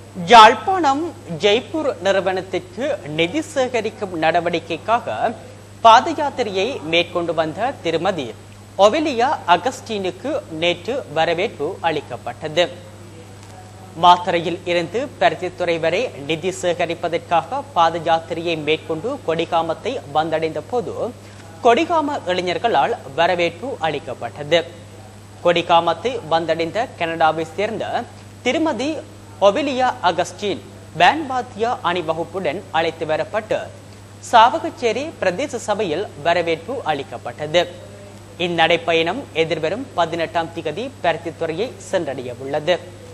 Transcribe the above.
யாழ்ப்பாணம் ஜெய்ப்பூர் நிறுவனத்திற்கு நிதி சேகரிக்கும் நடவடிக்கைக்காக பாத யாத்திரையை மேற்கொண்டு வந்த திருமதி ஒவிலியா அகஸ்டீனுக்கு நேற்று வரவேற்பு அளிக்கப்பட்டது மாத்தறையில் இருந்து பருத்தித்துறை வரை நிதி சேகரிப்பதற்காக பாத யாத்திரையை மேற்கொண்டு கொடிகாமத்தை வந்தடைந்த போது கொடிகாம இளைஞர்களால் வரவேற்பு அளிக்கப்பட்டது கொடிகாமத்தை வந்தடைந்த கனடாவை சேர்ந்த திருமதி ஒவிலியா அகஸ்டின் பேன்பாத்தியா அணிவகுப்புடன் அழைத்து வரப்பட்டு சாவகச்சேரி பிரதேச சபையில் வரவேற்பு அளிக்கப்பட்டது இந்நடைப்பயணம் எதிர்வரும் பதினெட்டாம் திகதி பருத்தித்துறையை சென்றடைய உள்ளது